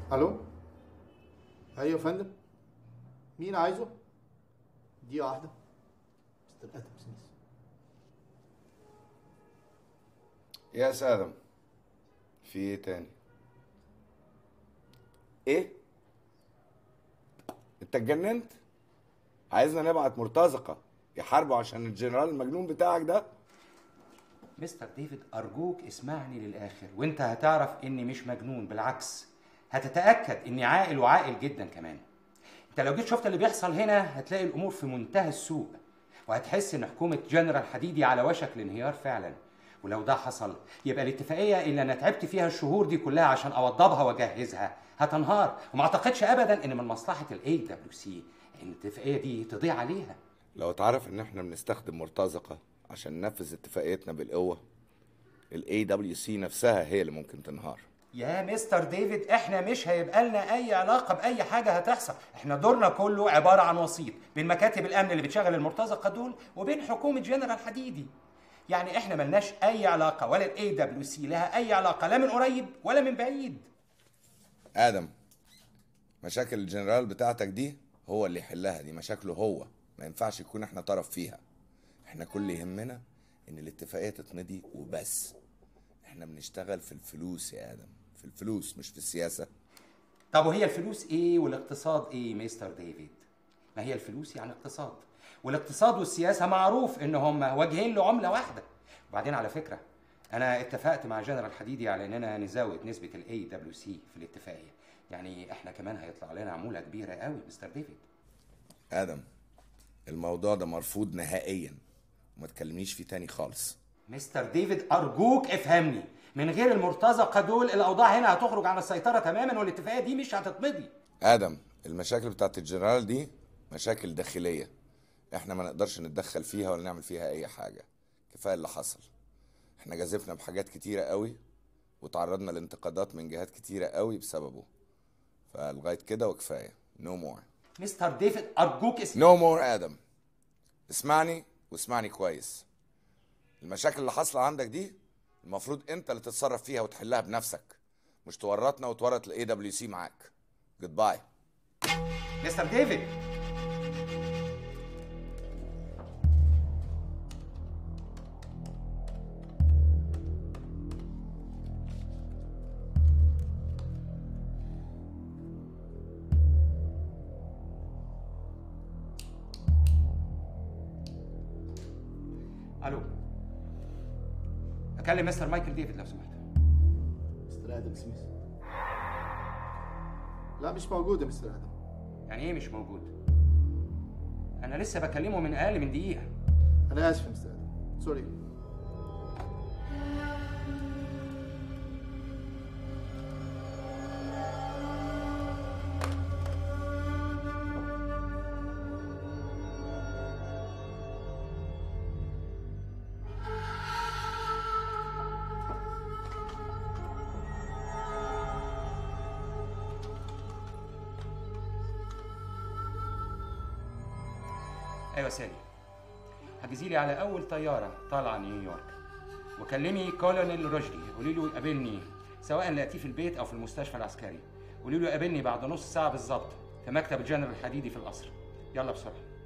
الو ايوه يا فندم مين عايزه دقيقه واحده مستر ادم سميث يا سادم في ايه تاني ايه انت اتجننت عايزنا نبعت مرتزقه يحاربوا عشان الجنرال المجنون بتاعك ده مستر ديفيد أرجوك اسمعني للآخر وأنت هتعرف إني مش مجنون بالعكس هتتأكد إني عاقل وعاقل جدا كمان أنت لو جيت شفت اللي بيحصل هنا هتلاقي الأمور في منتهى السوء وهتحس إن حكومة جنرال حديدي على وشك الانهيار فعلا ولو ده حصل يبقى الاتفاقية اللي أنا تعبت فيها الشهور دي كلها عشان أوضبها وأجهزها هتنهار وما أعتقدش أبدا إن من مصلحة الاي دبليو سي إن الاتفاقية دي تضيع عليها لو تعرف ان احنا بنستخدم مرتزقه عشان ننفذ اتفاقيتنا بالقوه الاي دبليو سي نفسها هي اللي ممكن تنهار يا مستر ديفيد احنا مش هيبقى لنا اي علاقه باي حاجه هتحصل احنا دورنا كله عباره عن وسيط بين مكاتب الامن اللي بتشغل المرتزقه دول وبين حكومه جنرال حديدي يعني احنا ملناش اي علاقه ولا الاي دبليو سي لها اي علاقه لا من قريب ولا من بعيد ادم مشاكل الجنرال بتاعتك دي هو اللي يحلها دي مشاكله هو ما ينفعش يكون احنا طرف فيها احنا كل اللي يهمنا ان الاتفاقيه تتمضي وبس احنا بنشتغل في الفلوس يا ادم في الفلوس مش في السياسه طب وهي الفلوس ايه والاقتصاد ايه مستر ديفيد ما هي الفلوس يعني اقتصاد والاقتصاد والسياسه معروف ان هم وجهين لعمله واحده وبعدين على فكره انا اتفقت مع جنرال حديدي على اننا نزود نسبه الاي دبليو سي في الاتفاقيه يعني احنا كمان هيطلع لنا عموله كبيره قوي مستر ديفيد ادم الموضوع ده مرفوض نهائيا وما تكلمنيش فيه تاني خالص مستر ديفيد ارجوك افهمني من غير المرتزقه دول الاوضاع هنا هتخرج عن السيطره تماما والاتفاقيه دي مش هتتمضي ادم المشاكل بتاعت الجنرال دي مشاكل داخليه احنا ما نقدرش نتدخل فيها ولا نعمل فيها اي حاجه كفايه اللي حصل احنا جازفنا بحاجات كتيره قوي وتعرضنا لانتقادات من جهات كتيره قوي بسببه فلغايه كده وكفايه نو مور مستر ديفيد ارجوك اسم نو مور ادم اسمعني واسمعني كويس المشاكل اللي حاصله عندك دي المفروض انت اللي تتصرف فيها وتحلها بنفسك مش تورطنا وتورط الاي دبليو سي معاك جود باي مستر ديفيد الو اكلم مستر مايكل ديفيد لو سمحت مستر ادم سميث لا مش موجود يا مستر ادم يعني ايه مش موجود انا لسه بكلمه من اقل من دقيقه انا اسف يا مستر ادم سوري ايوه سالي حجزي لي على اول طياره طالعه نيويورك وكلمي كولونيل رشدي قولي له يقابلني سواء لقيتيه في البيت او في المستشفى العسكري قولي له يقابلني بعد نص ساعه بالظبط في مكتب الجنرال الحديدي في القصر يلا بسرعه